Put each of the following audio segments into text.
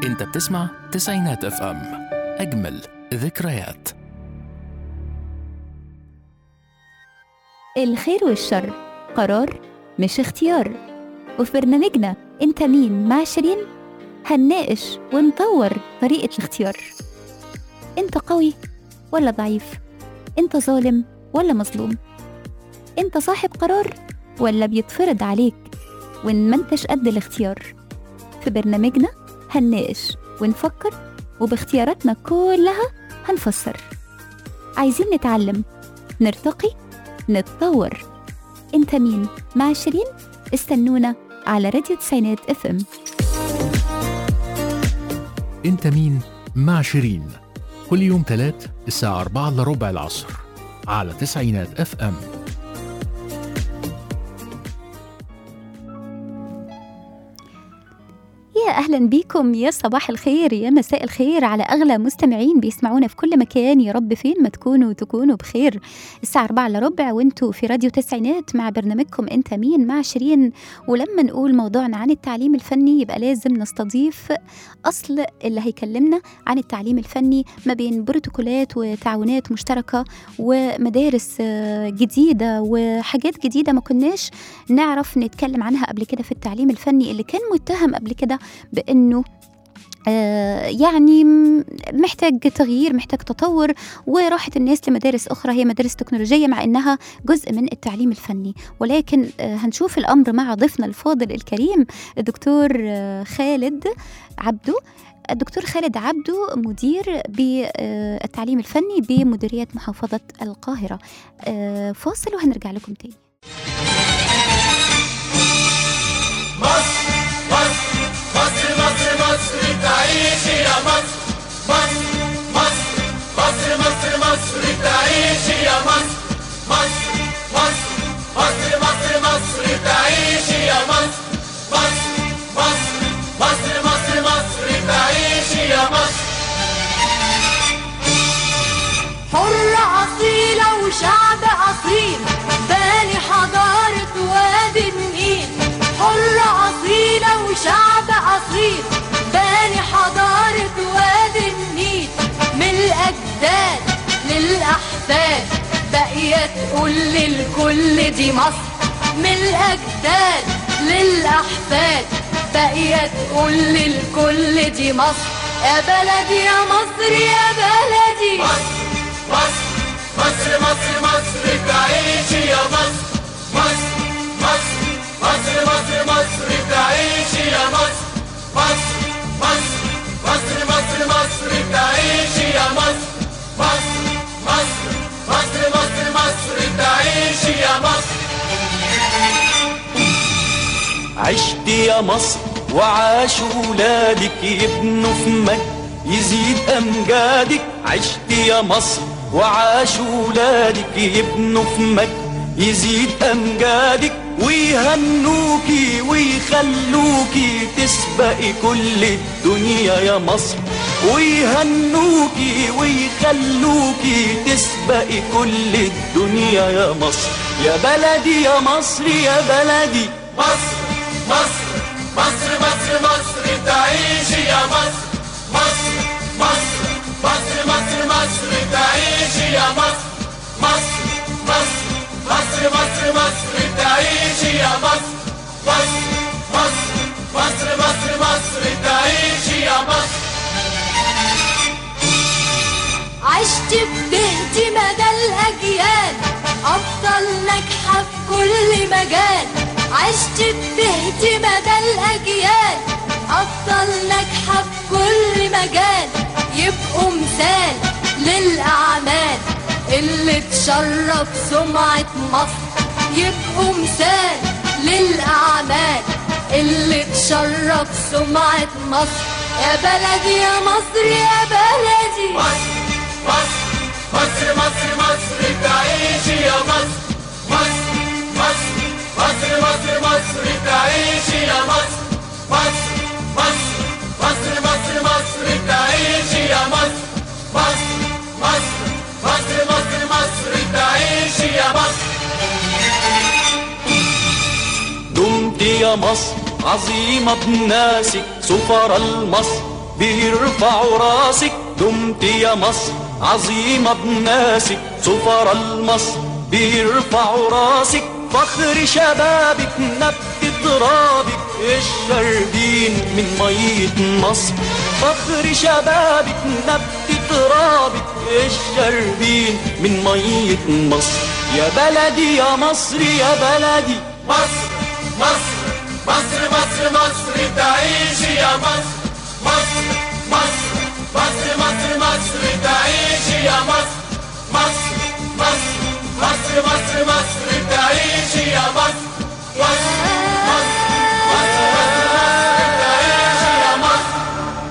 انت بتسمع تسعينات اف ام اجمل ذكريات الخير والشر قرار مش اختيار وفي برنامجنا انت مين مع شيرين هنناقش ونطور طريقة الاختيار انت قوي ولا ضعيف انت ظالم ولا مظلوم انت صاحب قرار ولا بيتفرض عليك وان ما انتش قد الاختيار في برنامجنا هنناقش ونفكر وباختياراتنا كلها هنفسر عايزين نتعلم نرتقي نتطور انت مين مع شيرين استنونا على راديو تسعينات اف ام انت مين مع شيرين كل يوم تلات الساعة 4 إلا ربع العصر على تسعينات اف ام يا اهلا بيكم يا صباح الخير يا مساء الخير على اغلى مستمعين بيسمعونا في كل مكان يا رب فين ما تكونوا تكونوا بخير الساعه 4 الا ربع وانتوا في راديو تسعينات مع برنامجكم انت مين مع شيرين ولما نقول موضوعنا عن التعليم الفني يبقى لازم نستضيف اصل اللي هيكلمنا عن التعليم الفني ما بين بروتوكولات وتعاونات مشتركه ومدارس آه، جديده وحاجات جديده ما كناش نعرف نتكلم عنها قبل كده في التعليم الفني اللي كان متهم قبل كده بانه آه، يعني م- محتاج تغيير محتاج تطور وراحت الناس لمدارس أخرى هي مدارس تكنولوجية مع إنها جزء من التعليم الفني ولكن آه، هنشوف الأمر مع ضيفنا الفاضل الكريم الدكتور آه، خالد عبدو الدكتور خالد عبدو مدير بالتعليم الفني بمديرية محافظة القاهرة آه، فاصل وهنرجع لكم تاني مصر مصر مصر مصر مصر تعيش يا مصر مصر مصر مصر مصر مصر تعيش يا مصر مصر مصر مصر مصر مصر تعيش يا مصر مصر مصر مصر مصر مصر تعيش يا مصر حرة أصيلة وشعب أصيل باني حضارة وادي النيل حرة أصيلة وشعب أصيل باني حضارة وادي النيل من الأجداد للأحفاد باقية تقول للكل دي مصر من الأجداد للأحفاد باقية تقول للكل دي مصر يا بلدي يا مصر يا بلدي مصر مصر مصر مصر مصر تعيش يا مصر مصر مصر مصر مصر مصر تعيش يا مصر مصر مصر مصر مصر مصر تعيش يا مصر مصر مصر مصر مصر مصر تعيش يا مصر عشت يا مصر وعاش ولادك يبنوا في مجد يزيد أمجادك عشت يا مصر وعاش ولادك يبنوا في مجد يزيد أمجادك ويهنوكي ويخلوكي تسبقي كل الدنيا يا مصر ويهنوكي ويخلوكي تسبقي كل الدنيا يا مصر يا بلدي يا مصر يا بلدي مصر مصر مصر مصر مصر تعيش يا مصر مصر مصر مصر مصر مصر تعيش يا مصر مصر مصر مصر مصر مصر تعيش يا مصر مصر مصر مصر مصر مصر تعيش يا مصر عشت ببهتي مدى الأجيال أفضل ناجحة في كل مجال عشت ببهتي مدى الأجيال أفضل ناجحة في كل مجال يبقوا مثال للأعمال اللي تشرف سمعة مصر يبقوا مثال للأعمال اللي تشرف سمعة مصر يا بلدي يا مصر يا بلدي مصر مصر مصر مصر مصر تعيش يا مصر مصر مصر مصر مصر مصر تعيش يا مصر مصر مصر مصر مصر مصر تعيش يا مصر مصر مصر مصر مصر مصر تعيش يا مصر دمت يا مصر عظيمة بناسك سفر المصر بيرفعوا راسك دمت يا مصر عظيمة بناسك سفر المصر بيرفعوا راسك فخر شبابك نبت ترابك الشربين من مية مصر فخر شبابك نبت ترابك الشربين من مية مصر يا بلدي يا مصر يا بلدي مصر مصر مصر مصر مصر تعيش يا مصر مصر مصر مصر مصر مصر تعيش يا مصر مصر مصر مصر مصر مصر تعيش يا مصر مصر مصر مصر مصر مصر تعيش يا مصر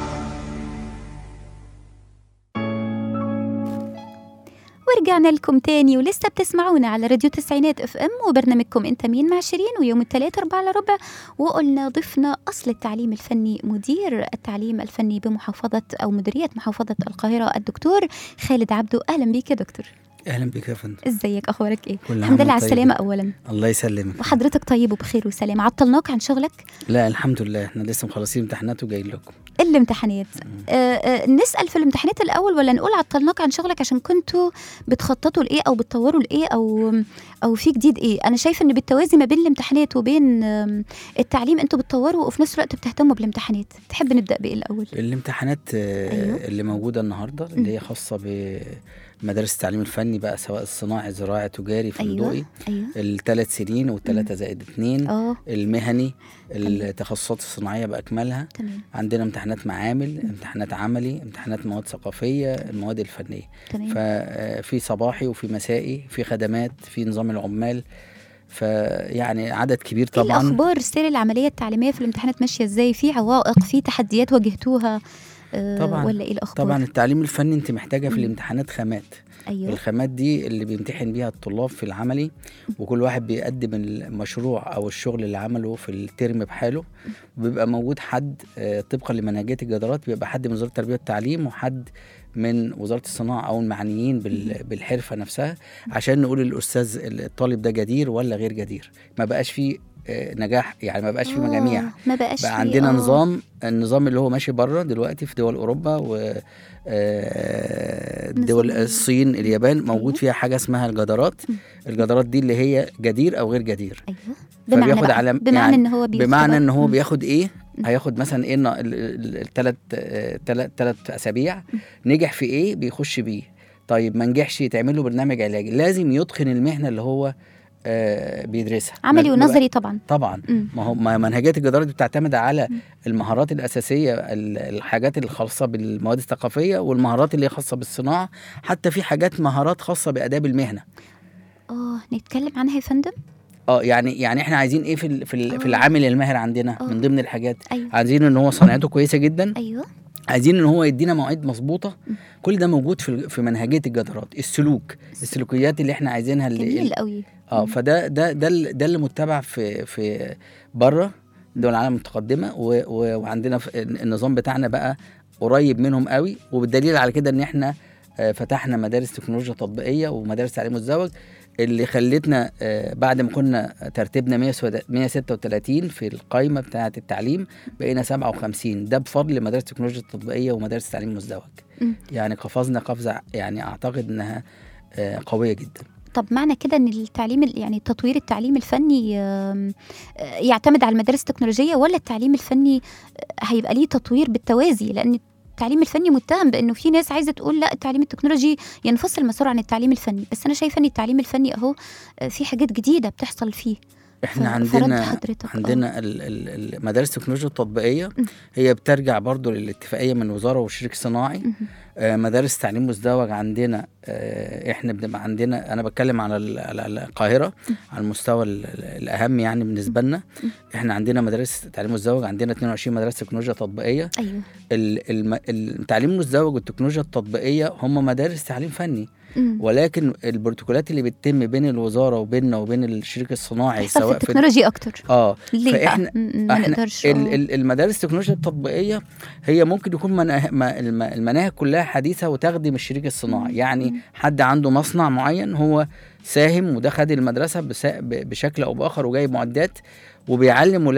ورجعنا لكم تاني ولسه بتسمعونا على راديو تسعينات اف ام وبرنامجكم انت مين مع شيرين ويوم الثلاث أربعة إلا ربع وقلنا ضفنا اصل التعليم الفني مدير التعليم الفني بمحافظه او مديريه محافظه القاهره الدكتور خالد عبدو اهلا بيك يا دكتور اهلا بك يا فندم ازيك اخبارك ايه كل الحمد عام لله على وطيب. السلامه اولا الله يسلمك وحضرتك طيب وبخير وسلام عطلناك عن شغلك لا الحمد لله احنا لسه مخلصين امتحانات وجايين لكم الامتحانات آه آه نسال في الامتحانات الاول ولا نقول عطلناك عن شغلك عشان كنتوا بتخططوا لايه او بتطوروا لايه او او في جديد ايه انا شايفه ان بالتوازي ما بين الامتحانات وبين آم، التعليم انتوا بتطوروا وفي نفس الوقت بتهتموا بالامتحانات تحب نبدا بايه الاول الامتحانات آه، أيوه. اللي موجوده النهارده اللي هي خاصه بمدارس التعليم الفني بقى سواء الصناعي زراعي تجاري فندقي ايوه ايوه الثلاث سنين والثلاثه زائد اثنين اه المهني التخصصات الصناعيه باكملها تمام عندنا امتحانات معامل امتحانات عملي امتحانات مواد ثقافيه المواد الفنيه تمام ففي صباحي وفي مسائي في خدمات في نظام العمال فيعني عدد كبير ايه طبعا الاخبار سير العمليه التعليميه في الامتحانات ماشيه ازاي في عوائق في تحديات واجهتوها آه طبعاً. ولا ايه الاخبار طبعا التعليم الفني انت محتاجه في مم. الامتحانات خامات ايوه الخامات دي اللي بيمتحن بيها الطلاب في العملي وكل واحد بيقدم المشروع او الشغل اللي عمله في الترم بحاله وبيبقى موجود حد آه، طبقا لمنهجيه الجدارات بيبقى حد من وزاره التربيه والتعليم وحد من وزاره الصناعه او المعنيين بال- بالحرفه نفسها عشان نقول الاستاذ الطالب ده جدير ولا غير جدير ما بقاش فيه آه، نجاح يعني ما بقاش فيه آه، مجاميع ما بقاش بقى في- عندنا آه. نظام النظام اللي هو ماشي بره دلوقتي في دول اوروبا و آه، دول نظام- الصين اليابان موجود أيوة. فيها حاجه اسمها الجدارات الجدارات دي اللي هي جدير او غير جدير ايوه بمعنى فبياخد بقى على بمعنى يعني ان هو بيختبر بمعنى ان هو مم. بياخد ايه مم. هياخد مثلا ايه الثلاث ثلاث اسابيع نجح في ايه بيخش بيه طيب ما نجحش يتعمل له برنامج علاجي لازم يتقن المهنه اللي هو آه، بيدرسها عملي ما- ما- ونظري طبعا طبعا مم. ما هو ما منهجيه الجدارات دي بتعتمد على المهارات الاساسيه ال- الحاجات الخاصه بالمواد الثقافيه والمهارات اللي هي خاصه بالصناعه حتى في حاجات مهارات خاصه باداب المهنه اه نتكلم عنها يا فندم اه يعني يعني احنا عايزين ايه في ال- في ال- في آه. العامل الماهر عندنا آه. من ضمن الحاجات ايوه عايزين ان هو صنعته كويسه جدا ايوه عايزين ان هو يدينا مواعيد مظبوطه كل ده موجود في ال- في منهجيه الجدارات السلوك السلوكيات اللي احنا عايزينها اللي جميل قوي اه مم. فده ده ده ال- ده اللي متبع في في بره دول العالم المتقدمه و و وعندنا في النظام بتاعنا بقى قريب منهم قوي وبالدليل على كده ان احنا آه، فتحنا مدارس تكنولوجيا تطبيقيه ومدارس تعليم الزواج اللي خلتنا آه، بعد ما كنا ترتيبنا 136 في القائمه بتاعه التعليم بقينا 57 ده بفضل مدارس التكنولوجيا التطبيقيه ومدارس تعليم الزواج مم. يعني قفزنا قفزه يعني اعتقد انها آه، قويه جدا طب معنى كده ان التعليم ال- يعني تطوير التعليم الفني آم، آه، يعتمد على المدارس التكنولوجيه ولا التعليم الفني آه، هيبقى ليه تطوير بالتوازي لان التعليم الفني متهم بانه في ناس عايزه تقول لا التعليم التكنولوجي ينفصل مسار عن التعليم الفني بس انا شايفه ان التعليم الفني اهو آه، في حاجات جديده بتحصل فيه احنا ف- فرد عندنا حضرتك آه. عندنا ال- ال- ال- مدارس التكنولوجيا التطبيقيه م. هي بترجع برضو للاتفاقيه من الوزاره والشريك الصناعي مهم. آه، مدارس تعليم مزدوج عندنا آه، احنا بنبقى عندنا انا بتكلم على ال- على القاهره على المستوى ال- ال- الاهم يعني بالنسبه لنا احنا عندنا مدارس تعليم مزدوج عندنا 22 مدرسه تكنولوجيا تطبيقيه ايوه ال- الم- التعليم المزدوج والتكنولوجيا التطبيقيه هم مدارس تعليم فني مم. ولكن البروتوكولات اللي بتتم بين الوزاره وبيننا وبين الشريك الصناعي يحصل في سواء في التكنولوجي اكتر اه ليه بقى؟ فاحنا م- م- ما احنا نقدرش ال- آه. ال- المدارس التكنولوجيا التطبيقيه هي ممكن يكون مناه ما- الم- المناهج كلها حديثه وتخدم الشريك الصناعي يعني حد عنده مصنع معين هو ساهم وده خد المدرسه بسا- ب- بشكل او باخر وجايب معدات وبيعلم ولادنا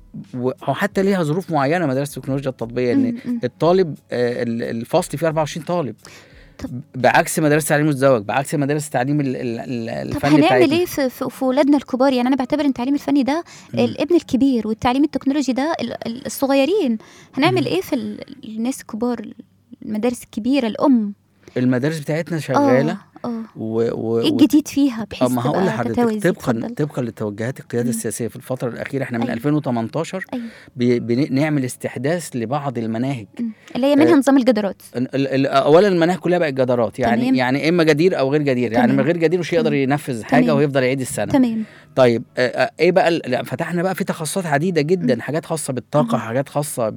وهو حتى ليها ظروف معينه مدارس التكنولوجيا التطبيقيه ان مم، مم. الطالب آه، ال- الفصل فيه 24 طالب طب- بعكس مدارس التعليم الزواج بعكس مدارس التعليم ال- ال- ال- طب الفني هنعمل بتاعتنا. ايه في, في, في ولادنا الكبار يعني انا بعتبر ان التعليم الفني ده مم. الابن الكبير والتعليم التكنولوجي ده ال- ال- الصغيرين هنعمل مم. ايه في ال- الناس الكبار المدارس الكبيره الام المدارس بتاعتنا شغاله اه اه و... و... ايه و- الجديد فيها بحيث اه ما هقول تبقى تتوازي؟ لحضرتك طبقا اتفضل. طبقا لتوجهات القياده مم. السياسيه في الفتره الاخيره احنا من أيوة. 2018 ايوه بي- بنعمل استحداث لبعض المناهج مم. اللي هي منها آه، نظام الجدارات ال- ال- ال- اولا المناهج كلها بقت جدارات يعني تمام. يعني اما جدير او غير جدير يعني تمام. من غير جدير مش يقدر تمام. ينفذ حاجه تمام. ويفضل يعيد السنه تمام طيب آه، آه، ايه بقى ال- لا، فتحنا بقى في تخصصات عديده جدا مم. حاجات خاصه بالطاقه مم. حاجات خاصه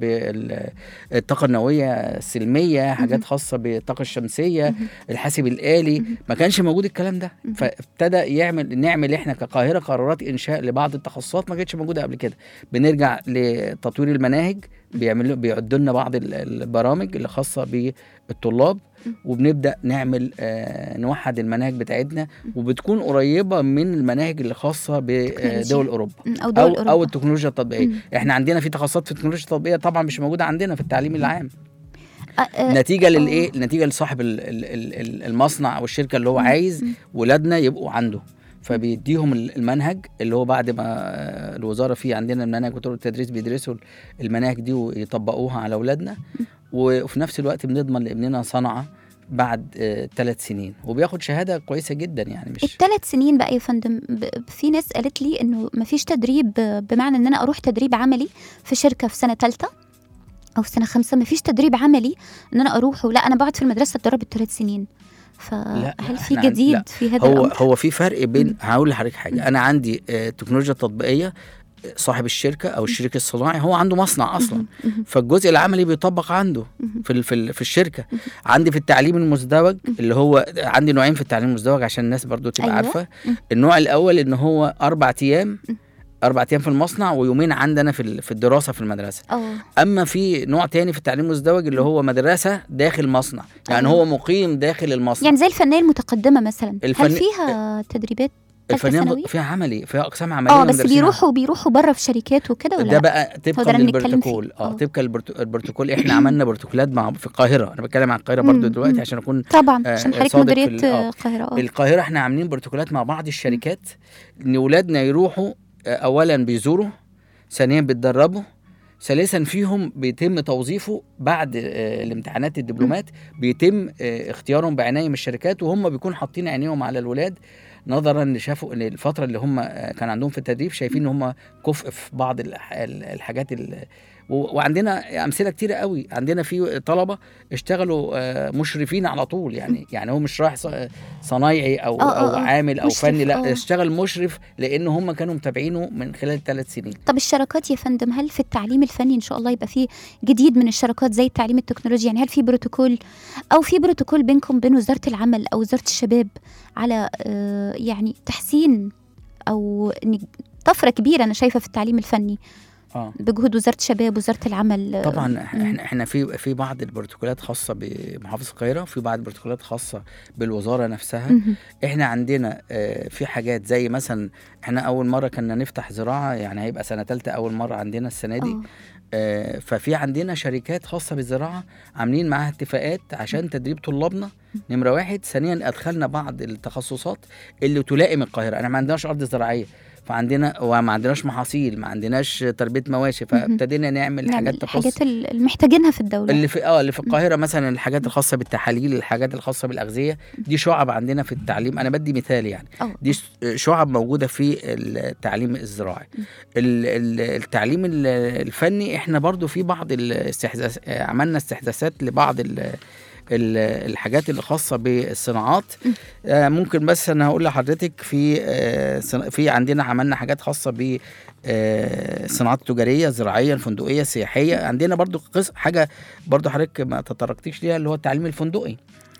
بالطاقه النوويه السلميه مم. حاجات خاصه بالطاقه الشمسيه مم. الحاسب الالي مم. ما كانش موجود الكلام ده مم. فابتدى يعمل نعمل احنا كقاهره قرارات انشاء لبعض التخصصات ما كانتش موجوده قبل كده بنرجع لتطوير المناهج بيعملوا بيعدوا لنا بعض ال- البرامج اللي خاصه بالطلاب مم. وبنبدا نعمل آه نوحد المناهج بتاعتنا وبتكون قريبه من المناهج اللي خاصه تكنولوجيا. بدول اوروبا مم. او او دول او اوروبا التكنولوجيا التطبيقيه مم. احنا عندنا في تخصصات في التكنولوجيا التطبيقيه طبعا مش موجوده عندنا في التعليم العام آه، آه، نتيجه آه. للايه نتيجه لصاحب ال- ال- ال- ال- المصنع او الشركه اللي هو مم. عايز مم. ولادنا يبقوا عنده فبيديهم ال- المنهج اللي هو بعد ما آه، الوزاره فيه عندنا المنهج وطرق التدريس بيدرسوا المناهج دي ويطبقوها على اولادنا وفي نفس الوقت بنضمن لابننا صنعه بعد ثلاث سنين وبياخد شهاده كويسه جدا يعني مش الثلاث سنين بقى يا فندم ب- في ناس قالت لي انه ما فيش تدريب ب- بمعنى ان انا اروح تدريب عملي في شركه في سنه ثالثه او في سنه خمسه ما فيش تدريب عملي ان انا اروح لا انا بقعد في المدرسه اتدرب الثلاث سنين لا، فهل في إحنا عن- جديد لا. في هذا هو الامر؟ هو في فرق بين مم. هقول لحضرتك حاجه انا عندي آه، تكنولوجيا تطبيقيه صاحب الشركه او الشريك الصناعي هو عنده مصنع اصلا مهم. مهم. فالجزء العملي بيطبق عنده مهم. في ال- في ال- في الشركه عندي في التعليم المزدوج اللي هو عندي نوعين في التعليم المزدوج عشان الناس برضو تبقى أيوة. عارفه مم. النوع الاول ان هو اربع ايام اربع ايام في المصنع ويومين عندنا في ال- في الدراسه في المدرسه اه اما في نوع تاني في التعليم المزدوج اللي هو مدرسه داخل مصنع يعني أيوة. هو مقيم داخل المصنع يعني زي الفنيه المتقدمه مثلا الفن- هل فيها تدريبات ثالثة الفنيه ثانوي؟ فيها عملي فيها اقسام عمليه اه بس ومدرسين بيروحوا بيروحوا بره في شركات وكده ولا ده لا؟ بقى هو طبقا ده اللي بنتكلم للبروتوكول فيه. اه آه. طبقا للبرت- البروتوكول احنا عملنا بروتوكولات مع في القاهره انا بتكلم عن القاهره برضو مم، دلوقتي مم. عشان اكون طبعا آه، عشان حضرتك صادق في مديريه ال- آه. آه، القاهره اه القاهره احنا عاملين بروتوكولات مع بعض الشركات ان ولادنا يروحوا آه، اولا بيزوروا ثانيا بيتدربوا ثالثا فيهم بيتم توظيفه بعد آه، الامتحانات الدبلومات بيتم آه، اختيارهم بعنايه من الشركات وهم بيكون حاطين عينيهم على الولاد نظرا ان شافوا ان الفتره اللي هم آه، كان عندهم في التدريب شايفين ان هم كفء في بعض الح- ال- الحاجات ال- و- وعندنا امثله كتيره قوي عندنا في طلبه اشتغلوا آه، مشرفين على طول يعني يعني هو مش رايح ص- صنايعي او آه، آه، او آه. عامل او مشرف، فني لا آه. اشتغل مشرف لان هم كانوا متابعينه من خلال ثلاث سنين طب الشراكات يا فندم هل في التعليم الفني ان شاء الله يبقى فيه جديد من الشراكات زي التعليم التكنولوجي يعني هل في بروتوكول او في بروتوكول بينكم بين وزاره العمل او وزاره الشباب على آه، يعني تحسين او إن طفره كبيره انا شايفه في التعليم الفني اه بجهود وزاره الشباب وزاره العمل آه، طبعا مم. احنا احنا في في بعض البروتوكولات خاصه بمحافظه القاهره وفي بعض البروتوكولات خاصه بالوزاره نفسها مهم. احنا عندنا آه، في حاجات زي مثلا احنا اول مره كنا نفتح زراعه يعني هيبقى سنه ثالثه اول مره عندنا السنه دي آه. آه، ففي عندنا شركات خاصه بالزراعه عاملين معاها اتفاقات عشان تدريب طلابنا نمره واحد ثانيا ادخلنا بعض التخصصات اللي تلائم القاهره انا ما عندناش ارض زراعيه فعندنا وما عندناش محاصيل ما عندناش تربيه مواشي فابتدينا نعمل نعمل حاجات تخص الحاجات ال- اللي محتاجينها في الدوله اللي في اه اللي في القاهره مثلا الحاجات الخاصه بالتحاليل الحاجات الخاصه بالاغذيه دي شعب عندنا في التعليم انا بدي مثال يعني اه دي ش- شعب موجوده في التعليم الزراعي ال- ال- التعليم ال- الفني احنا برضو في بعض الاستحداث آه، عملنا استحداثات لبعض ال ال- الحاجات اللي خاصه بالصناعات آه، ممكن بس انا هقول لحضرتك في آه، صنا- في عندنا عملنا حاجات خاصه ب آه، الصناعات التجاريه الزراعيه الفندقيه السياحيه عندنا برضو قس- حاجه برضو حضرتك ما تطرقتيش ليها اللي هو التعليم الفندقي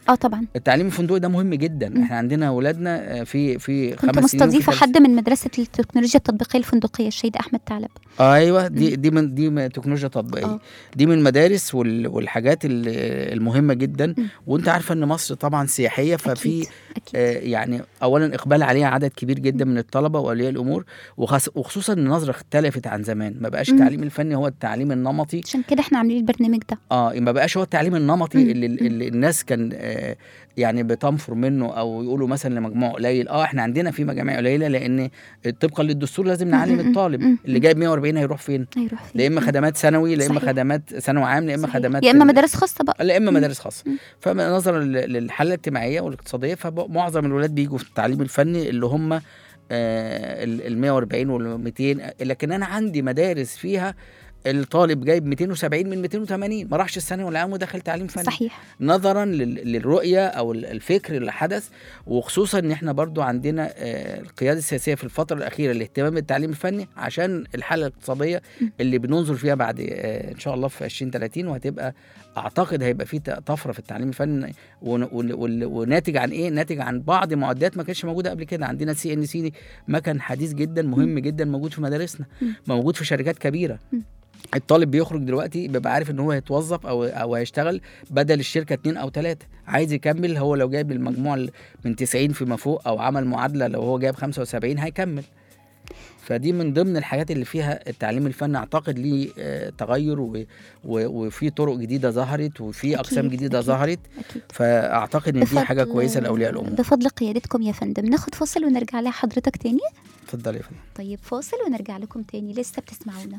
اه طبعا التعليم الفندقي ده مهم جدا مم. احنا عندنا اولادنا آه، في في كنت خمس سنين وفي مستضيفه ثلاث حد من مدرسه التكنولوجيا التطبيقيه الفندقيه الشهيد احمد ثعلب ايوه دي دي من دي من تكنولوجيا تطبيقيه آه. دي من المدارس وال- والحاجات ال- المهمه جدا مم. وانت عارفه ان مصر طبعا سياحيه ففي اكيد اكيد آه، يعني اولا اقبال عليها عدد كبير جدا من الطلبه واولياء الامور وخاص وخصوصا ان النظره اختلفت عن زمان ما بقاش مم. التعليم الفني هو التعليم النمطي عشان كده احنا عاملين البرنامج ده اه ما بقاش هو التعليم النمطي مم. اللي, اللي الناس كان آه يعني بتنفر منه او يقولوا مثلا لمجموع قليل اه احنا عندنا في مجاميع قليله لان طبقا للدستور لازم نعلم مم. الطالب مم. اللي جايب 140 هيروح فين هيروح فين لا اما خدمات ثانوي لا اما صحيح. خدمات ثانوي عام لا اما صحيح. خدمات يا اما ال- مدارس خاصه بقى لا اما مم. مدارس خاصه مم. فنظرا لل- للحاله الاجتماعيه والاقتصاديه فمعظم الولاد بيجوا في التعليم الفني اللي هم ال 140 وال 200 لكن انا عندي مدارس فيها الطالب جايب 270 من 280 ما راحش الثانوي ولا عام ودخل تعليم فني صحيح نظرا لل- للرؤيه او ال- الفكر اللي حدث وخصوصا ان احنا برضو عندنا آه، القياده السياسيه في الفتره الاخيره الاهتمام بالتعليم الفني عشان الحاله الاقتصاديه اللي بننظر فيها بعد آه، ان شاء الله في 2030 وهتبقى اعتقد هيبقى في ت- طفره في التعليم الفني ون- ون- ون- وناتج عن ايه؟ ناتج عن بعض معدات ما كانتش موجوده قبل كده عندنا سي ان سي مكن حديث جدا مهم جدا موجود في مدارسنا موجود في شركات كبيره الطالب بيخرج دلوقتي بيبقى عارف ان هو هيتوظف او او هيشتغل بدل الشركه اتنين او تلاته عايز يكمل هو لو جايب المجموع ال- من 90 فيما فوق او عمل معادله لو هو جايب 75 هيكمل فدي من ضمن الحاجات اللي فيها التعليم الفني اعتقد ليه آه، تغير و- و- وفي طرق جديده ظهرت وفي اقسام أكيد، جديده أكيد. ظهرت اكيد فاعتقد ان دي حاجه بفضل- كويسه لاولياء الامور بفضل قيادتكم يا فندم ناخد فاصل ونرجع لحضرتك تاني اتفضلي يا فندم طيب فاصل ونرجع لكم تاني لسه بتسمعونا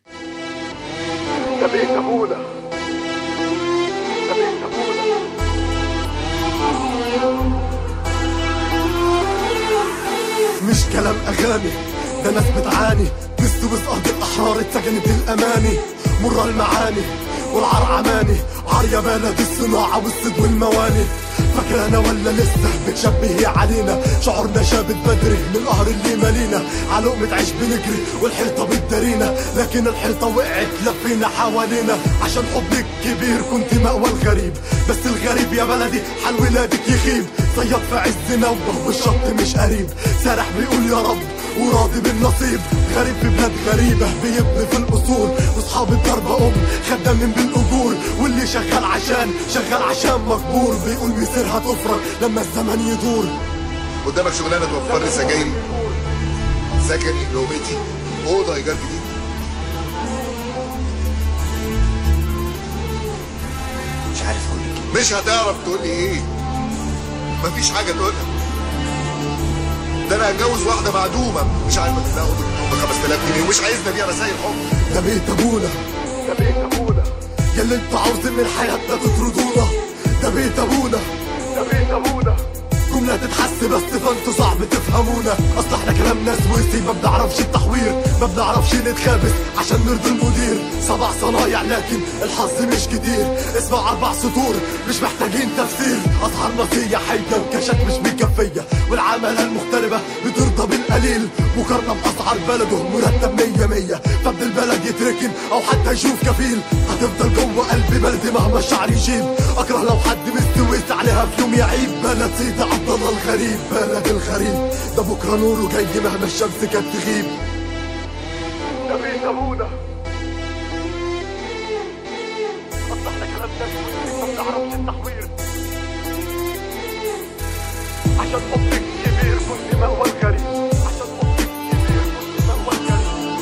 ده بيت ابونا ده بيت ابونا مش كلام اغاني ده ناس بتعاني بتدوس ارض الاحرار اتسجنت الاماني مر المعاني والعار عماني عار يا بلد الصناعه والصيد والمواني فاكرانا ولا لسه بتشبهي علينا شعورنا شابت بدري من القهر اللي مالينا على لقمة عيش بنجري والحيطة بتدارينا لكن الحيطة وقعت لفينا حوالينا عشان حبك كبير كنت مأوى الغريب بس الغريب يا بلدي حال ولادك يخيب صياد في عز نوبة والشط مش قريب سارح بيقول يا رب وراضي بالنصيب غريب في بلاد غريبة بيبني في الأصول وأصحاب الضربة أم خدامين بالأجور واللي شغال عشان شغال عشان مجبور بيقول مصيرها تفرج لما الزمن يدور قدامك شغلانه توفر لي سجايري سكني لقمتي اوضه ايجار جديد مش عارف اقول لك مش هتعرف تقول لي ايه مفيش حاجه تقولها ده انا هتجوز واحده معدومه مش عارف اديها اوضه ب 5000 جنيه ومش عايزني ابيع رسايل حب ده بيت ابونا ده بيت ابونا يا اللي انتوا عاوزين من حياتنا تطردونا ده بيت ابونا ده بيت ابونا جملة تتحس بس فانتوا صعب تفهمونا اصل احنا كلام ناس وسي ما بنعرفش التحوير ما بنعرفش نتخابس عشان نرضي المدير سبع صنايع لكن الحظ مش كتير اسمع اربع سطور مش محتاجين تفسير اسعار مسيحية وكاشات مش مكفية والعمالة المغتربة بترضى بالقليل مقارنة باسعار بلده مرتب مية مية فابن البلد يتركن او حتى يشوف كفيل هتفضل جوه قلب بلدي مهما الشعر يشيب اكره لو حد مستويت عليها في يوم يعيب بلد سيدي عبد الله الغريب بلد الغريب ده بكره نوره جاي مهما الشمس كانت تغيب ده بيت ابونا اصل احنا كلام ناس ما بنعرفش التحوير عشان حبك كبير كنت مأوى الغريب عشان حبك كبير كنت مأوى الغريب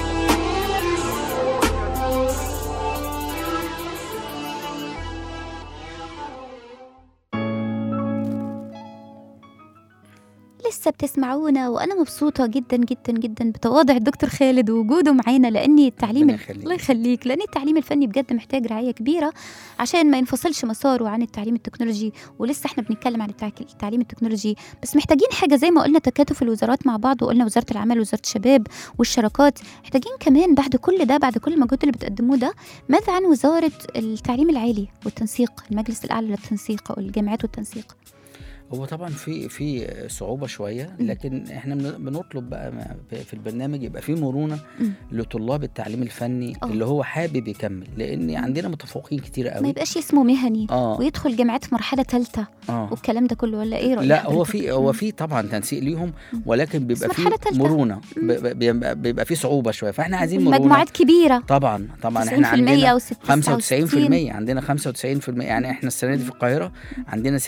لسه بتسمعونا وانا مبسوطه جدا جدا جدا بتواضع الدكتور خالد ووجوده معانا لان التعليم ربنا ال- يخليك. الله يخليك لان التعليم الفني بجد محتاج رعايه كبيره عشان ما ينفصلش مساره عن التعليم التكنولوجي ولسه احنا بنتكلم عن التع- التعليم التكنولوجي بس محتاجين حاجه زي ما قلنا تكاتف الوزارات مع بعض وقلنا وزاره العمل ووزاره الشباب والشراكات محتاجين كمان بعد كل ده بعد كل المجهود اللي بتقدموه ده ماذا عن وزاره التعليم العالي والتنسيق المجلس الاعلى للتنسيق او الجامعات والتنسيق هو طبعا في في صعوبه شويه لكن احنا بن- بنطلب بقى ما- في البرنامج يبقى في مرونه مم. لطلاب التعليم الفني آه. اللي هو حابب يكمل لان عندنا متفوقين كتير ما قوي يبقاش اسمه مهني اه ويدخل جامعات في مرحله ثالثه اه والكلام ده كله ولا ايه رايك لا هو حضرتك؟ في هو في طبعا تنسيق ليهم ولكن بيبقى بس في مرحلة تالتة. مرونه ب- ب- بيبقى, بيبقى في صعوبه شويه فاحنا عايزين مرونه مجموعات كبيره طبعا طبعا 90% احنا عندنا او 96 95% عندنا 95% يعني احنا السنه دي في القاهره عندنا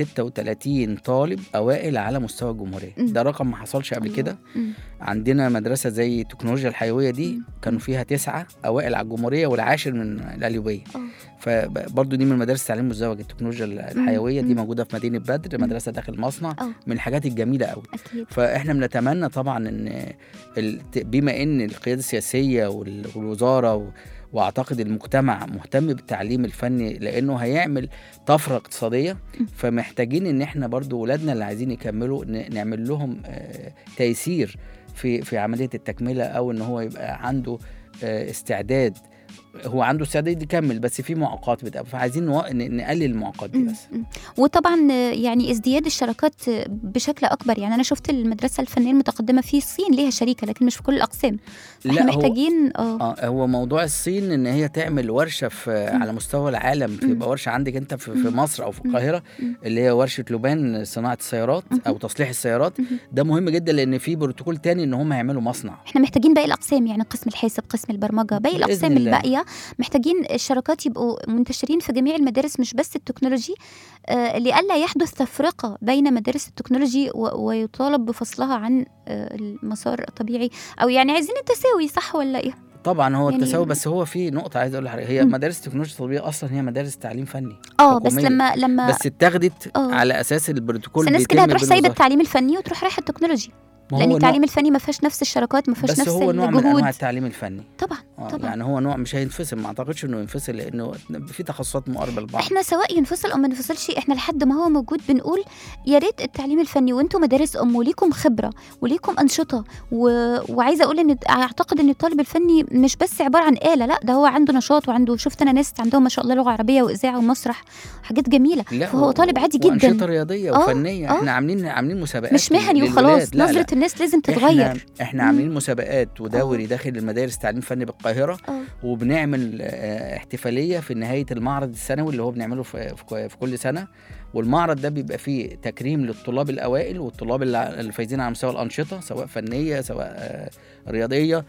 36 طالب اوائل على مستوى الجمهوريه مم. ده رقم ما حصلش قبل الله. كده مم. عندنا مدرسه زي التكنولوجيا الحيويه دي كانوا فيها تسعه اوائل على الجمهوريه والعاشر من القليوبيه آه. فبرضه دي من مدارس التعليم المزدوج التكنولوجيا الحيويه دي مم. موجوده في مدينه بدر مدرسه داخل مصنع اه من الحاجات الجميله قوي اكيد فاحنا بنتمنى طبعا ان ال- بما ان القياده السياسيه وال- والوزاره و- واعتقد المجتمع مهتم بالتعليم الفني لانه هيعمل طفره اقتصاديه فمحتاجين ان احنا برضو ولادنا اللي عايزين يكملوا ن- نعمل لهم آه، تيسير في في عمليه التكمله او ان هو يبقى عنده آه، استعداد هو عنده استعداد يكمل بس في معوقات بتبقى فعايزين نو- ن- نقلل المعوقات دي مم. بس مم. وطبعا آه، يعني ازدياد الشراكات آه، بشكل اكبر يعني انا شفت المدرسه الفنيه المتقدمه في الصين ليها شريكه لكن مش في كل الاقسام احنا لا، هو- محتاجين اه اه هو موضوع الصين ان هي تعمل ورشه في على مستوى العالم في يبقى ورشه عندك انت في, في مصر او في القاهره اللي هي ورشه لوبان صناعه السيارات او تصليح السيارات ده مهم جدا لان في بروتوكول تاني ان هم يعملوا مصنع احنا محتاجين باقي الاقسام يعني قسم الحاسب قسم البرمجه باقي بإذن الاقسام الله. الباقيه محتاجين الشراكات يبقوا منتشرين في جميع المدارس مش بس التكنولوجي آه لئلا يحدث تفرقه بين مدارس التكنولوجي و- ويطالب بفصلها عن آه المسار الطبيعي او يعني عايزين التساوي صح ولا ايه طبعا هو يعني- التساوي بس هو في نقطه عايز اقول لحضرتك هي مم. مدارس التكنولوجيا التطبيقيه اصلا هي مدارس تعليم فني اه بس حكومية. لما لما بس اتاخدت آه. على اساس البروتوكول بس الناس بيتم كده هتروح سايبه بالوزارة. التعليم الفني وتروح رايحه التكنولوجي ما لان هو التعليم نوع الفني ما فيهاش نفس الشراكات ما فيهاش بس نفس هو نوع من انواع الجهود التعليم الفني طبعا آه طبعا يعني هو نوع مش هينفصل ما اعتقدش انه ينفصل لانه في تخصصات مقاربه لبعض احنا سواء ينفصل او ما ينفصلش احنا لحد ما هو موجود بنقول يا ريت التعليم الفني وانتم مدارس ام وليكم خبره وليكم انشطه و... وعايزه اقول ان اعتقد ان الطالب الفني مش بس عباره عن اله لا ده هو عنده نشاط وعنده شفت انا ناس عندهم ما شاء الله لغه عربيه واذاعه ومسرح حاجات جميله لا فهو و- طالب عادي وانشطه جدا رياضيه آه، وفنيه آه. احنا عاملين عاملين مسابقات مش مهني للولاد. وخلاص لا، لا. نظره الناس لازم احنا تتغير احنا مم. عاملين مسابقات ودوري داخل المدارس تعليم فني بالقاهره اه وبنعمل آه، احتفاليه في نهايه المعرض السنوي اللي هو بنعمله في في كو- في كل سنه والمعرض ده بيبقى فيه تكريم للطلاب الاوائل والطلاب اللي اللي فايزين على مستوى الانشطه سواء فنيه سواء آه، رياضيه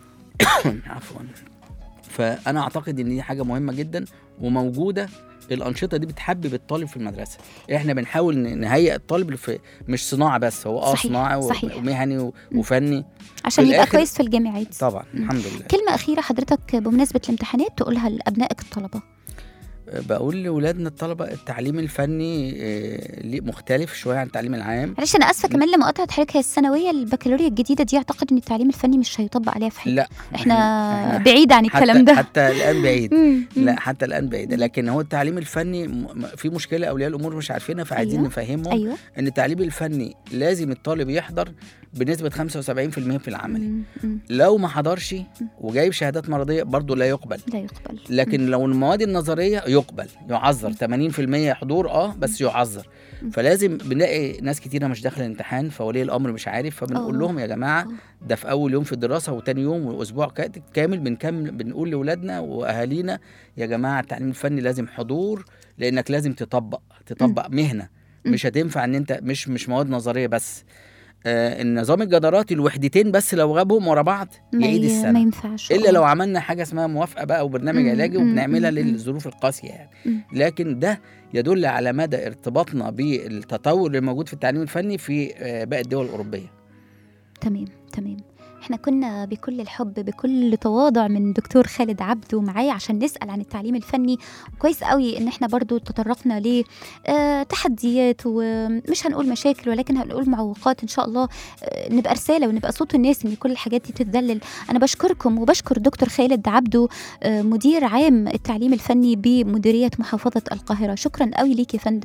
عفوا فانا اعتقد ان دي حاجه مهمه جدا وموجوده الانشطه دي بتحبب الطالب في المدرسه احنا بنحاول ن- نهيئ الطالب في مش صناعه بس هو اه صحيح، صناعه و- صحيح. ومهني و- وفني عشان في يبقى الآخر- كويس في الجامعات طبعا مم. الحمد لله كلمه اخيره حضرتك بمناسبه الامتحانات تقولها لابنائك الطلبه بقول لاولادنا الطلبه التعليم الفني آه، ليه مختلف شويه عن التعليم العام معلش انا اسفه كمان لما قطعت حضرتك هي الثانويه البكالوريا الجديده دي اعتقد ان التعليم الفني مش هيطبق عليها في حاجه لا احنا إحنا- بعيد عن الكلام حتى ده حتى الان بعيد مم، مم. لا حتى الان بعيد لكن هو التعليم الفني م- م- في مشكله اولياء الامور مش عارفينها فعايزين أيوة. نفهمهم ايوه ان التعليم الفني لازم الطالب يحضر بنسبه 75% في العمل مم، مم. لو ما حضرش وجايب شهادات مرضيه برضه لا يقبل لا يقبل لكن لو المواد النظريه يقبل يعذر 80% حضور اه بس يعذر فلازم بنلاقي ناس كتيره مش داخله الامتحان فولي الامر مش عارف فبنقول آه. لهم يا جماعه آه. ده في اول يوم في الدراسه وتاني يوم واسبوع كا- كامل بنكمل بنقول لاولادنا واهالينا يا جماعه التعليم الفني لازم حضور لانك لازم تطبق تطبق مهنه مم. مش هتنفع ان انت مش مش مواد نظريه بس آه النظام الجدارات الوحدتين بس لو غابهم ورا بعض ما, يعيد ي... ما السنه ينفعش الا آه. لو عملنا حاجه اسمها موافقه بقى وبرنامج مم، علاجي مم، وبنعملها مم، مم. للظروف القاسيه يعني مم. لكن ده يدل على مدى ارتباطنا بالتطور اللي موجود في التعليم الفني في آه، باقي الدول الاوروبيه تمام تمام احنا كنا بكل الحب بكل تواضع من دكتور خالد عبده معايا عشان نسأل عن التعليم الفني كويس قوي ان احنا برضو تطرقنا ل آه تحديات ومش هنقول مشاكل ولكن هنقول معوقات ان شاء الله آه نبقى رسالة ونبقى صوت الناس ان كل الحاجات دي تتذلل انا بشكركم وبشكر دكتور خالد عبده آه مدير عام التعليم الفني بمديرية محافظة القاهرة شكرا قوي ليك يا فندم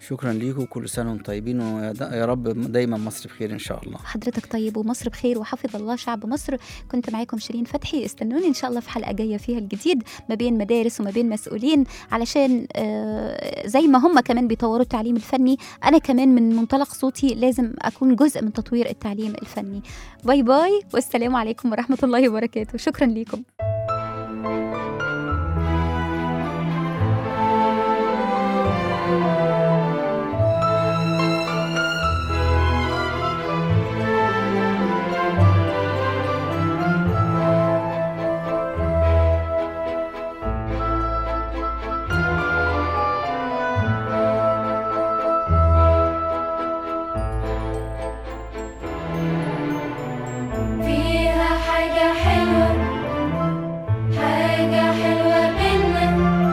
شكرا ليكم كل سنه وانتم طيبين ويا رب دايما مصر بخير ان شاء الله حضرتك طيب ومصر بخير وحفظ الله شعب مصر كنت معاكم شيرين فتحي استنوني ان شاء الله في حلقه جايه فيها الجديد ما بين مدارس وما بين مسؤولين علشان آه، زي ما هم كمان بيطوروا التعليم الفني انا كمان من منطلق صوتي لازم اكون جزء من تطوير التعليم الفني باي باي والسلام عليكم ورحمه الله وبركاته شكرا ليكم فيها حاجة حلوة حاجة حلوة بينا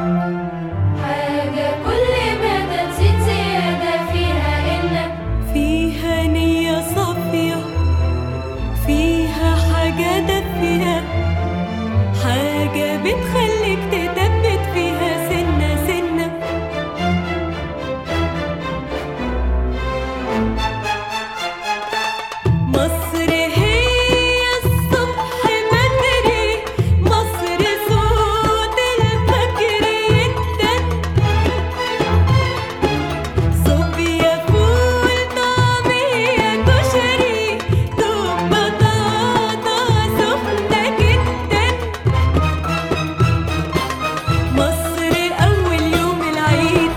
حاجة كل ما تزيد زيادة فيها إن فيها نية صافية فيها حاجة دافية حاجة بتخليك تثبت فيها سنة سنة مصر هي الصبح بدري مصر صوت الفجر يدن صوبيا فول طعمية كشري دوب بطاطا سخنة جدا مصر أول يوم العيد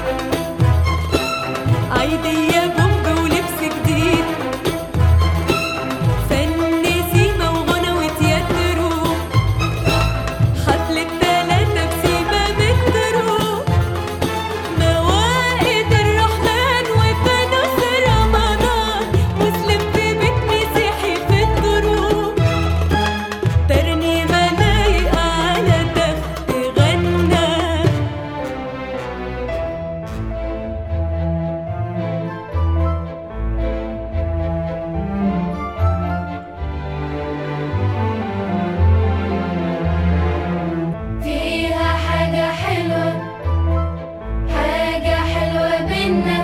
عيدية بومب ولبس جديد فن سيما وغنى وتياترو حفلة تلاتة بسيما مترو موائد الرحمن وفانوس رمضان مسلم في بيت مسيحي في الدروب ترنيمة لايقة على تخت غنى فيها حاجة حلوة حاجة حلوة بينا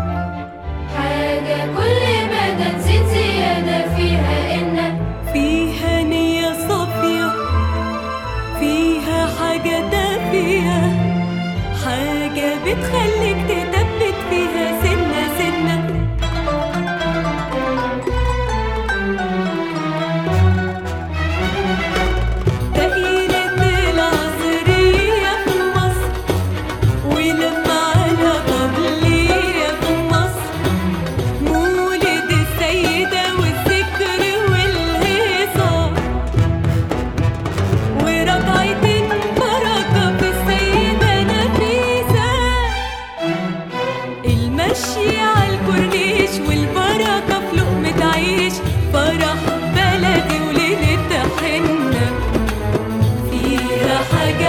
حاجة كل ما تزيد زيادة فيها إن فيها نية صافية فيها حاجة دافية حاجة بتخليك تثبت فيها سنة سنة دائرة العصرية في مصر ولما على قبلية في مصر مولد السيدة والذكر والهيصة ورجعتين بركة في السيدة نفيسة المشي على الكورنيش والبركة في لقمة عيش فرح بلدي وليلة حنة فيها حاجة